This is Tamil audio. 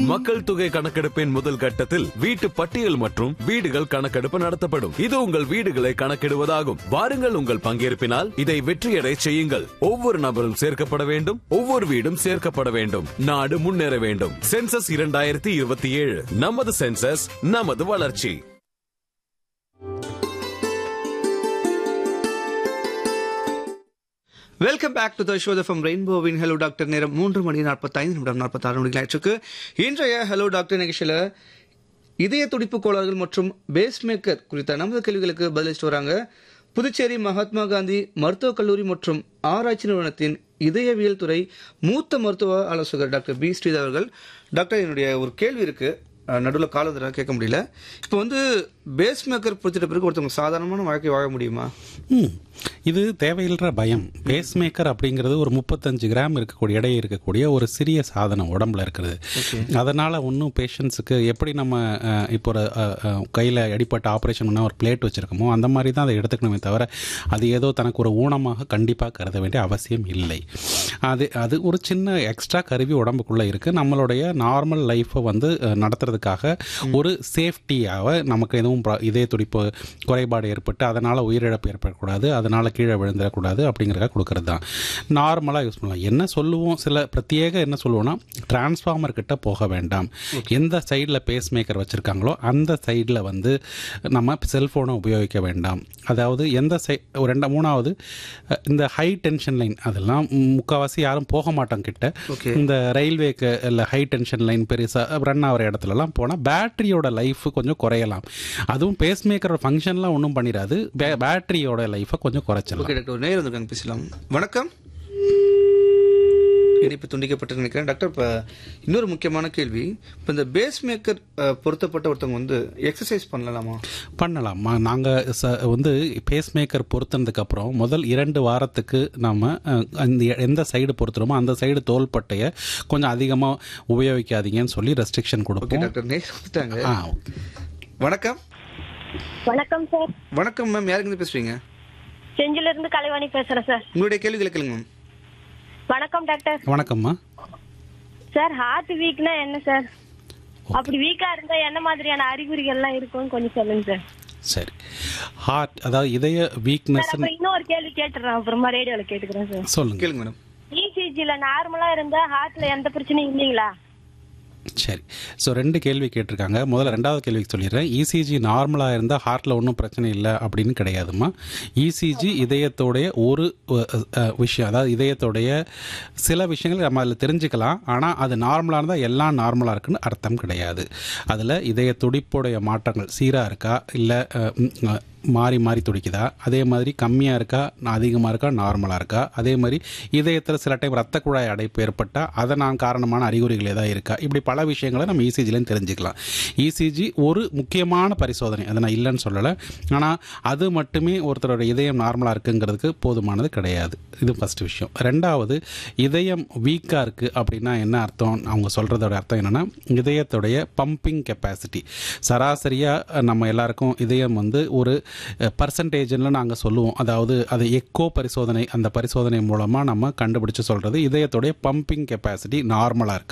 மக்கள் தொகை கணக்கெடுப்பின் முதல் கட்டத்தில் வீட்டு பட்டியல் மற்றும் வீடுகள் கணக்கெடுப்பு நடத்தப்படும் இது உங்கள் வீடுகளை கணக்கிடுவதாகும் வாருங்கள் உங்கள் பங்கேற்பினால் இதை வெற்றியடை செய்யுங்கள் ஒவ்வொரு நபரும் சேர்க்கப்பட வேண்டும் ஒவ்வொரு வீடும் சேர்க்கப்பட வேண்டும் நாடு முன்னேற வேண்டும் சென்சஸ் இரண்டாயிரத்தி இருபத்தி ஏழு நமது சென்சஸ் நமது வளர்ச்சி welcome back to the show from ரெயின்போவின் ஹலோ டாக்டர் நேரம் மூன்று மணி நாற்பத்தைந்து நிமிடம் நாற்பத்தாறு மணிகள் ஆயிடுச்சு இன்றைய ஹலோ டாக்டர் நிகழ்ச்சியில் இதய துடிப்பு கோளாறுகள் மற்றும் பேஸ் மேக்கர் குறித்த நமது கேள்விகளுக்கு பதிலளிச்சுட்டு வராங்க புதுச்சேரி மகாத்மா காந்தி மருத்துவக் கல்லூரி மற்றும் ஆராய்ச்சி நிறுவனத்தின் இதயவியல் துறை மூத்த மருத்துவ ஆலோசகர் டாக்டர் பி ஸ்ரீதர் அவர்கள் டாக்டர் என்னுடைய ஒரு கேள்வி இருக்கு நடுவில் காலத்தில் கேட்க முடியல இப்போ வந்து பேஸ் மேக்கர் பொறுத்திட்ட பிறகு ஒருத்தவங்க சாதாரணமான வாழ்க்கை வாழ முடியுமா ம். இது தேவையில்ற பயம் பேஸ் மேக்கர் அப்படிங்கிறது ஒரு முப்பத்தஞ்சு கிராம் இருக்கக்கூடிய எடை இருக்கக்கூடிய ஒரு சிறிய சாதனம் உடம்புல இருக்கிறது அதனால ஒன்றும் பேஷண்ட்ஸுக்கு எப்படி நம்ம அஹ், இப்போ ஒரு கையில் அடிப்பட்ட ஆப்ரேஷன் பண்ண ஒரு பிளேட் வச்சிருக்கோமோ அந்த மாதிரி தான் அதை எடுத்துக்கணுமே தவிர அது ஏதோ தனக்கு ஒரு ஊனமாக கண்டிப்பாக கருத வேண்டிய அவசியம் இல்லை அது அது ஒரு சின்ன எக்ஸ்ட்ரா கருவி உடம்புக்குள்ளே இருக்குது நம்மளுடைய நார்மல் லைஃப்பை வந்து அஹ், நடத்துறதுக்காக ஒரு சேஃப்டியாக நமக்கு எதுவும் ப்ரா- இதய துடிப்பு குறைபாடு ஏற்பட்டு அதனால் உயிரிழப்பு ஏற்படக்கூடாது அதனால் கீழே விழுந்துடக்கூடாது அப்படிங்கிறத கொடுக்கறது தான் நார்மலாக யூஸ் பண்ணலாம் என்ன சொல்லுவோம் சில பிரத்யேக என்ன சொல்லுவோம்னா டிரான்ஸ்ஃபார்மர் கிட்ட போக வேண்டாம் எந்த சைடில் பேஸ் மேக்கர் வச்சுருக்காங்களோ அந்த சைடில் வந்து நம்ம செல்ஃபோனை உபயோகிக்க வேண்டாம் அதாவது எந்த சை ஒரு ரெண்டு மூணாவது அஹ், இந்த ஹை டென்ஷன் லைன் அதெல்லாம் முக்கால்வாசி யாரும் போக மாட்டாங்க கிட்ட Okay. இந்த ரயில்வேக்கு இல்லை ஹை டென்ஷன் லைன் பெருசாக ரன் ஆகிற இடத்துலலாம் போனால் பேட்டரியோட லைஃப் கொஞ்சம் குறையலாம் அதுவும் பேஸ் மேக்கரோட ஃபங்க்ஷன்லாம் ஒன்றும் பண்ணிடாது பே- பேட்டரியோட லைஃபை கொஞ்சம் குறைச்சலாம் ஓகே டாக்டர் ஒரு நேரம் வந்திருக்காங்க பேசலாம் வணக்கம் இணைப்பு துண்டிக்கப்பட்டு நினைக்கிறேன் டாக்டர் இப்போ இன்னொரு முக்கியமான கேள்வி இப்போ இந்த பேஸ் மேக்கர் பொருத்தப்பட்ட ஒருத்தவங்க வந்து எக்ஸசைஸ் பண்ணலாமா பண்ணலாம் நாங்கள் ச வந்து பேஸ் மேக்கர் பொருத்தினதுக்கப்புறம் முதல் இரண்டு வாரத்துக்கு நம்ம அஹ், அந்த எந்த சைடு பொருத்துறோமோ அந்த சைடு தோள்பட்டையை கொஞ்சம் அதிகமாக உபயோகிக்காதீங்கன்னு சொல்லி ரெஸ்ட்ரிக்ஷன் ஓகே கொடுப்போம் டாக்டர் நேரம் வந்துட்டாங்க ஆ ஓகே வணக்கம் வணக்கம் சார் வணக்கம் மேம் யாருங்க பேசுறீங்க செஞ்சில இருந்து கலைவாணி பேசுறேன் சார் உங்களுடைய கேள்விகளை கேளுங்க மேம் வணக்கம் டாக்டர் வணக்கம்மா சார் ஹார்ட் வீக்னா என்ன சார் அப்படி வீக்கா இருந்தா என்ன மாதிரியான அறிகுறிகள்லாம் இருக்கும்னு கொஞ்சம் சொல்லுங்க சார் சரி ஹார்ட் அதாவது இதய சார் வீக்னஸ் அப்புறம் இன்னொரு கேள்வி கேட்டுறேன் அப்புறமா ரேடியோல கேட்டுக்கிறேன் சார் சொல்லுங்க கேளுங்க மேடம் இசிஜில நார்மலா இருந்தா ஹார்ட்ல எந்த பிரச்சனையும் இல்லைங்களா சரி ஸோ ரெண்டு கேள்வி கேட்டிருக்காங்க முதல்ல ரெண்டாவது கேள்விக்கு சொல்லிடுறேன் இசிஜி நார்மலாக இருந்தால் ஹார்ட்டில் ஒன்றும் பிரச்சனை இல்லை அப்படின்னு கிடையாதுமா இசிஜி இதயத்தோடைய ஒரு அஹ், அஹ், விஷயம் அதாவது இதயத்தோடைய சில விஷயங்கள் நம்ம அதில் தெரிஞ்சுக்கலாம் ஆனால் அது நார்மலாக இருந்தால் எல்லாம் நார்மலாக இருக்குன்னு அர்த்தம் கிடையாது அதில் இதய துடிப்புடைய மாற்றங்கள் சீராக இருக்கா இல்லை மாறி மாறி துடிக்குதா அதே மாதிரி கம்மியாக இருக்கா அதிகமாக இருக்கா நார்மலாக இருக்கா அதே மாதிரி இதயத்தில் சில டைம் ரத்த குழாய் அடைப்பு ஏற்பட்டால் அதை நான் காரணமான அறிகுறிகள் ஏதாவது இருக்கா இப்படி பல விஷயங்களை நம்ம இசிஜிலையும் தெரிஞ்சுக்கலாம் இசிஜி ஒரு முக்கியமான பரிசோதனை அதை நான் இல்லைன்னு சொல்லலை ஆனால் அது மட்டுமே ஒருத்தரோட இதயம் நார்மலாக இருக்குங்கிறதுக்கு போதுமானது கிடையாது இது ஃபஸ்ட் விஷயம் ரெண்டாவது இதயம் வீக்காக இருக்குது அப்படின்னா என்ன அர்த்தம் அவங்க சொல்கிறதோட அர்த்தம் என்னென்னா இதயத்துடைய பம்பிங் கெப்பாசிட்டி சராசரியாக நம்ம எல்லாருக்கும் இதயம் வந்து ஒரு பர்சன்டேஜ்னு நாங்கள் சொல்லுவோம் அதாவது அது எக்கோ பரிசோதனை அந்த பரிசோதனை மூலமாக நம்ம கண்டுபிடிச்சு சொல்கிறது இதயத்துடைய பம்பிங் கெப்பாசிட்டி நார்மலாக இருக்கா